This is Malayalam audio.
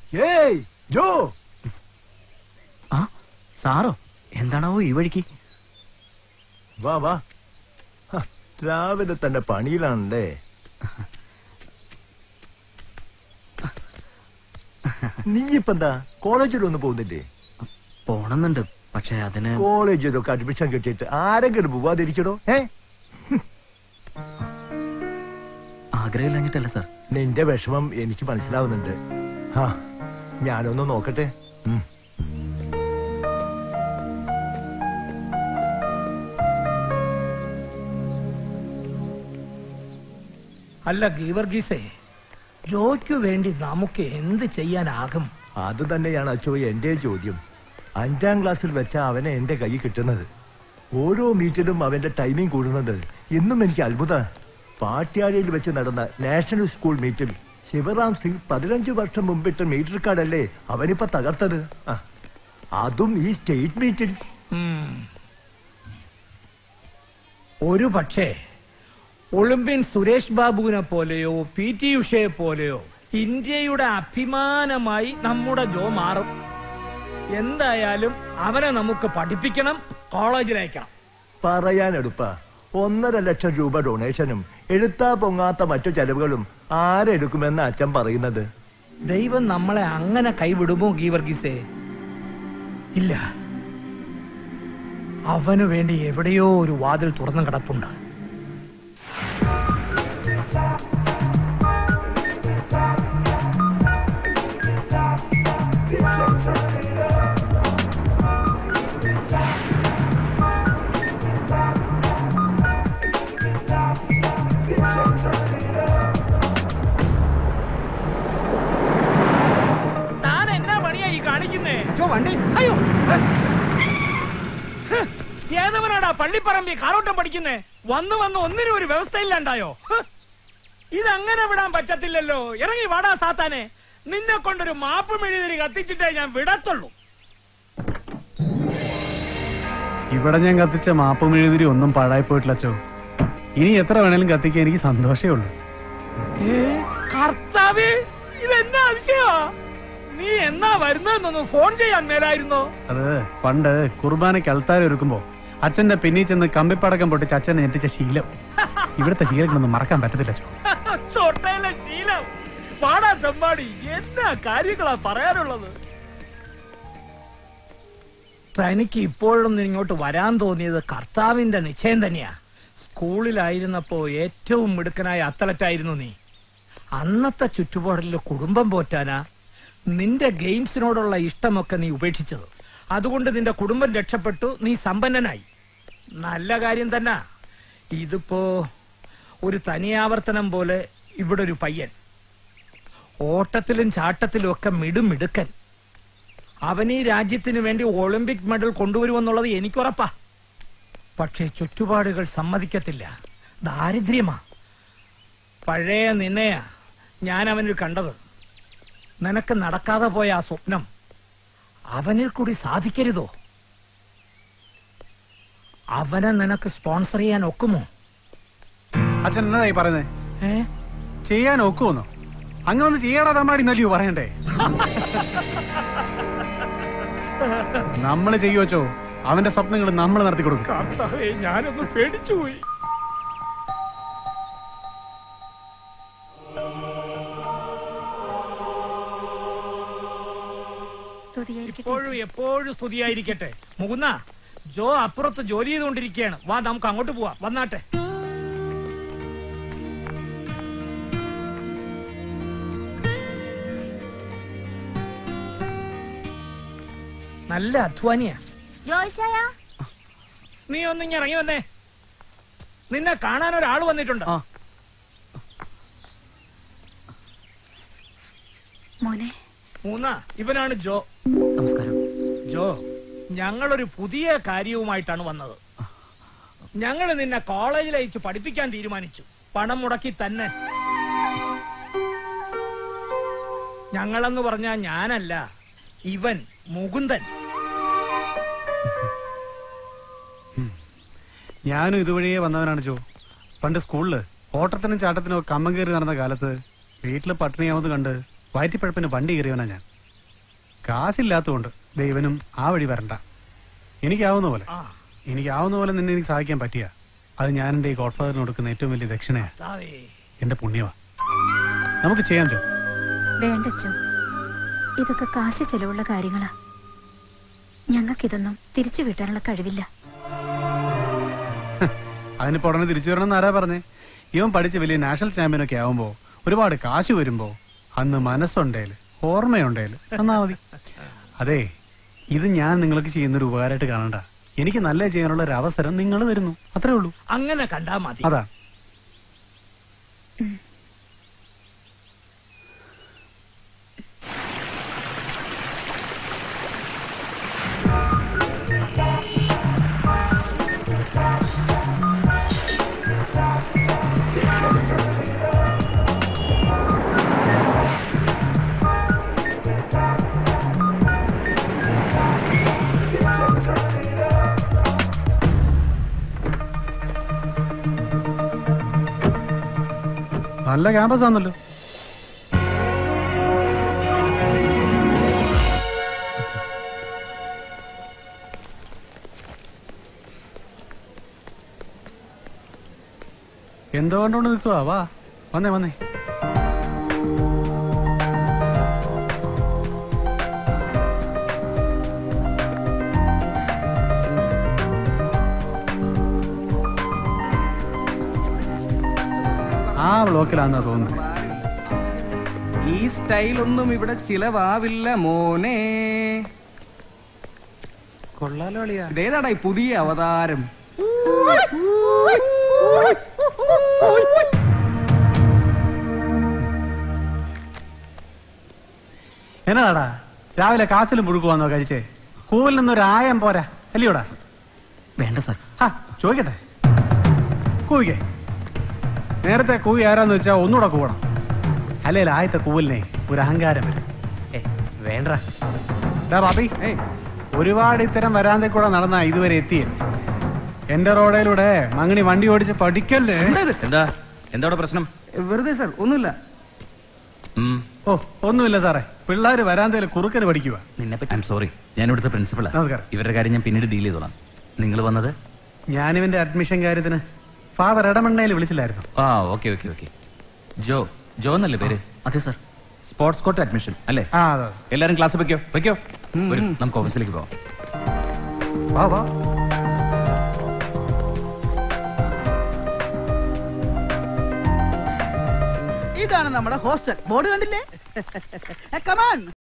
ഏയ് ജോ ആ സാറോ എന്താണാവോ ഈ വഴിക്ക് വാ വാ ഹ, രാവിലെ തന്നെ പണിയിലാണല്ലേ നീ ഇപ്പൊ എന്താ കോളേജിലൊന്നും പോകുന്നില്ലേ പോണെന്നുണ്ട് പക്ഷെ അതിന് കോളേജിലൊക്കെ അഡ്മിഷൻ കിട്ടിയിട്ട് ആരെങ്കിലും പോവാതിരിക്കണോ ഏ ആഗ്രഹമില്ലഞ്ഞിട്ടല്ല സാർ നിന്റെ വിഷമം എനിക്ക് മനസ്സിലാവുന്നുണ്ട് ഹാ ഞാനൊന്ന് നോക്കട്ടെ ഉം. അല്ല ഗീവർഗീസേ ജോയ്ക്കു വേണ്ടി നമുക്ക് എന്ത് ചെയ്യാനാകും അത് തന്നെയാണ് അച്ചോ എന്റെ ചോദ്യം അഞ്ചാം ക്ലാസ്സിൽ വെച്ച അവനെ എന്റെ കൈ കിട്ടുന്നത് ഓരോ മീറ്റിലും അവന്റെ ടൈമിംഗ് കൂടുന്നത് ഇന്നും എനിക്ക് അത്ഭുത പാട്യാടിയിൽ വെച്ച് നടന്ന നാഷണൽ സ്കൂൾ മീറ്റിൽ ശിവറാം സിംഗ് പതിനഞ്ച് വർഷം മുമ്പിട്ട മീറ്റർ കാർഡല്ലേ അവനിപ്പോ തകർത്തത് ആ, അതും ഈ സ്റ്റേറ്റ് മീറ്റിൽ ഉം. ഒരു പക്ഷേ ഒളിമ്പ്യൻ സുരേഷ് ബാബുവിനെ പോലെയോ പി ടി ഉഷയെ പോലെയോ ഇന്ത്യയുടെ അഭിമാനമായി നമ്മുടെ ജോ മാറും എന്തായാലും അവനെ നമുക്ക് പഠിപ്പിക്കണം കോളേജിലയക്കണം പറയാൻ എടുപ്പ ഒന്നര ലക്ഷം രൂപ ഡൊണേഷനും എഴുത്താ പൊങ്ങാത്ത മറ്റു ചെലവുകളും ആരെടുക്കുമെന്ന് അച്ഛൻ പറയുന്നത് ദൈവം നമ്മളെ അങ്ങനെ കൈവിടുമോ ഗീവർഗീസേ ഇല്ല അവനു വേണ്ടി എവിടെയോ ഒരു വാതിൽ തുറന്നു കിടപ്പുണ്ട് താൻ എന്നാ പണിയാ ഈ കാണിക്കുന്നേ വണ്ടി അയ്യോ ഹ്, ഏതവനാടാ പള്ളിപ്പറമ്പി കാറോട്ടം പഠിക്കുന്നേ വന്ന് വന്ന് ഒന്നിനും ഒരു വ്യവസ്ഥയില്ലാണ്ടായോ ഹ്, ഇതങ്ങനെ വിടാൻ പറ്റത്തില്ലല്ലോ ഇറങ്ങി വാടാ സാത്താനെ നിന്നെ കൊണ്ടൊരു മാപ്പ് മെഴുതിരി കത്തിച്ചിട്ടേ ഞാൻ വിടത്തുള്ളൂ ഇവിടെ ഞാൻ കത്തിച്ച മാപ്പും എഴുതിരി ഒന്നും പാഴായി പോയിട്ടില്ല അച്ചോ ഇനി എത്ര വേണേലും കത്തിക്കാൻ എനിക്ക് സന്തോഷമേ ഉള്ളൂ ഏ, കർത്താവേ ഇതെന്നാ അതിശയമാ നീ എന്നാ വരുന്നതെന്നൊന്ന് ഫോൺ ചെയ്യാൻ മേലായിരുന്നോ അത് പണ്ട് കുർബാനയ്ക്ക് അൽത്താര ഒരുക്കുമ്പോ അച്ഛന്റെ പിന്നിൽ ചെന്ന് കമ്പിപ്പടക്കം പൊട്ടിച്ച് അച്ഛനെ ഞെട്ടിച്ച ശീലം ഇവിടുത്തെ ശീലങ്ങളൊന്നും മറക്കാൻ പറ്റത്തില്ല അച്ചോ ചോട്ടയിലെ ശീലം പാടാ ചെമ്പാടി എന്നാ കാര്യങ്ങളാ പറയാനുള്ളത് തനിക്ക് ഇപ്പോഴൊന്നും ഇങ്ങോട്ട് വരാൻ തോന്നിയത് കർത്താവിന്റെ നിശ്ചയം തന്നെയാ സ്കൂളിലായിരുന്നപ്പോ ഏറ്റവും മിടുക്കനായ അത്ലറ്റായിരുന്നു നീ അന്നത്തെ ചുറ്റുപാടിൽ കുടുംബം പോറ്റാനാ നിന്റെ ഗെയിംസിനോടുള്ള ഇഷ്ടമൊക്കെ നീ ഉപേക്ഷിച്ചത് അതുകൊണ്ട് നിന്റെ കുടുംബം രക്ഷപ്പെട്ടു നീ സമ്പന്നനായി നല്ല കാര്യം തന്നെ ഇതിപ്പോ ഒരു തനിയാവർത്തനം പോലെ ഇവിടെ ഒരു പയ്യൻ ഓട്ടത്തിലും ചാട്ടത്തിലും ഒക്കെ മിടുമിടുക്കൻ അവൻ ഈ രാജ്യത്തിന് വേണ്ടി ഒളിമ്പിക് മെഡൽ കൊണ്ടുവരുമെന്നുള്ളത് എനിക്കുറപ്പാ പക്ഷേ ചുറ്റുപാടുകൾ സമ്മതിക്കത്തില്ല ദാരിദ്ര്യമാ പഴയ നിന്നെയാ ഞാൻ അവനിൽ കണ്ടത് നിനക്ക് നടക്കാതെ പോയ ആ സ്വപ്നം അവനിൽ കൂടി സാധിക്കരുതോ അവനെ നിനക്ക് സ്പോൺസർ ചെയ്യാൻ ഒക്കുമോ അച്ഛൻ എന്നതായി പറയുന്നേ ഏ ചെയ്യാൻ ഒക്കുമെന്നോ അങ്ങ് വന്ന് ചെയ്യാടാ തമ്മാടി നല്ലയോ പറയണ്ടേ നമ്മൾ ചെയ്യുവച്ചോ അവന്റെ സ്വപ്നങ്ങൾ നമ്മൾ നടത്തി കൊടുക്കും കർത്താവേ ഞാനൊന്ന് പേടിച്ചുപോയി എപ്പോഴും എപ്പോഴും സ്തുതിയായിരിക്കട്ടെ മുകുന്ന ജോ അപ്പുറത്ത് ജോലി ചെയ്തുകൊണ്ടിരിക്കുകയാണ് വാ നമുക്ക് അങ്ങോട്ട് പോവാം വന്നാട്ടെ നല്ല അധ്വാനിയാ ജോയിച്ചായ നീ ഒന്നിങ്ങ ഇറങ്ങി വന്നേ നിന്നെ കാണാൻ ഒരാൾ വന്നിട്ടുണ്ട് മോനെ മൂന്ന ഇവനാണ് ജോ നമസ്കാരം ജോ ഞങ്ങളൊരു പുതിയ കാര്യവുമായിട്ടാണ് വന്നത് ഞങ്ങൾ നിന്നെ കോളേജിൽ അയച്ച് പഠിപ്പിക്കാൻ തീരുമാനിച്ചു പണം മുടക്കി തന്നെ ഞങ്ങളെന്ന് പറഞ്ഞാ ഞാനല്ല ഇവൻ മുകുന്ദൻ ഞാനും ഇതുവഴിയേ വന്നവനാണ് ജോ പണ്ട് സ്കൂളില് ഓട്ടത്തിനും ചാട്ടത്തിനും ഒക്കെ കമ്മം കയറി നടന്ന കാലത്ത് വീട്ടില് പട്ടിണിയാവത് കണ്ട് വയറ്റിപ്പഴപ്പിന് വണ്ടി കയറിയവനാ ഞാൻ കാശില്ലാത്തതുകൊണ്ട് ദൈവനും ആ വഴി വരണ്ട എനിക്കാവുന്ന പോലെ ആ എനിക്കാവുന്ന പോലെ നിന്നെ എനിക്ക് സഹായിക്കാൻ പറ്റിയ അത് ഞാൻ എൻ്റെ ഈ ഗോഡ്ഫാദറിന് കൊടുക്കുന്ന ഏറ്റവും വലിയ ദക്ഷിണയാണ് കർത്താവേ. എന്റെ പുണ്യവാ നമുക്ക് ചെയ്യാം ജോ വേണ്ടച്ചോ ഇതൊക്കെ കാശ് ചെലവുള്ള കാര്യങ്ങളാ ഞങ്ങൾക്കിതൊന്നും തിരിച്ചു വിട്ടാനുള്ള കഴിവില്ല അതിനിപ്പോ ഉടനെ തിരിച്ചു വരണമെന്ന് ആരാ പറഞ്ഞേ ഇവൻ പഠിച്ച് വലിയ നാഷണൽ ചാമ്പ്യനൊക്കെ ആവുമ്പോ ഒരുപാട് കാശ് വരുമ്പോ അന്ന് മനസ്സുണ്ടേല് ഓർമ്മയുണ്ടേല് എന്നാ മതി അതെ ഇത് ഞാൻ നിങ്ങൾക്ക് ചെയ്യുന്നൊരു ഉപകാരമായിട്ട് കാണണ്ട എനിക്ക് നല്ല ചെയ്യാനുള്ള ഒരു അവസരം നിങ്ങൾ തരുന്നു അത്രേ ഉള്ളൂ അങ്ങനെ കണ്ടാ മതി അതാ നല്ല ക്യാമ്പസ് ആണല്ലോ എന്തോ കണ്ടോണ്ട് നിൽക്കുക വാ വന്നേ വന്നേ ആ ബ്ലോക്കിലാന്നാ തോന്നുന്നത് ഈ സ്റ്റൈലൊന്നും ഇവിടെ ചിലവാവില്ല മോനെ കൊള്ളാലോ അളിയാ ഇതേതാടാ ഈ പുതിയ അവതാരം എന്നതാടാ രാവിലെ കാച്ചിലും പുഴുക്കുവാന്നോ കഴിച്ചേ കൂവിൽ നിന്നൊരു ആയം പോരാ അല്ലയോടാ വേണ്ട സാർ ആ ചോദിക്കട്ടെ കൂവിക്കേ നേരത്തെ കൂവി ആരാന്ന് വെച്ചാ ഒന്നുകൂടെ കൂവണം അല്ലെങ്കിൽ ആദ്യത്തെ കൂവലിനെ ഒരു അഹങ്കാരം വരും വേണ്ട ഡാ ബാബി ഏയ് ഒരുപാട് ഇത്തരം വരാന്തെ കൂടെ നടന്ന ഇതുവരെ എത്തിയേ എന്റെ റോഡിലൂടെ മങ്ങണി വണ്ടി ഓടിച്ച് പഠിക്കല്ലേ എന്താ ഇത്? എന്താ എന്താ പ്രശ്നം വെറുതെ സാർ ഒന്നുമില്ല ഉം. ഓ ഒന്നുമില്ല സാറേ പിള്ളേര് വരാന്തയിൽ കുറുക്കന് പഠിക്കുക നിന്നെ പറ്റി ഐം സോറി ഞാൻ ഇവിടുത്തെ പ്രിൻസിപ്പളാ നമസ്കാരം. ഇവരുടെ കാര്യം ഞാൻ പിന്നീട് ഡീൽ ചെയ്തോളാം നിങ്ങൾ വന്നത് ഞാനിവന്റെ അഡ്മിഷൻ കാര്യത്തിന് ഫാദർ ഇടമണ്ണയിൽ വിളിച്ചില്ലായിരുന്നു ആ okay okay okay Jo Jo എന്നല്ലേ പേര് അതെ സാർ സ്പോർട്സ് കോട്ട് അഡ്മിഷൻ അല്ലേ ആ അതെ എല്ലാരും ക്ലാസ് വെക്കോ വെക്കോ വരൂ, നമുക്ക് ഓഫീസിലേക്ക് പോവാം വാ വാ ഇതാണ് നമ്മുടെ ഹോസ്റ്റൽ ബോർഡ് കണ്ടില്ലേ കമാൺ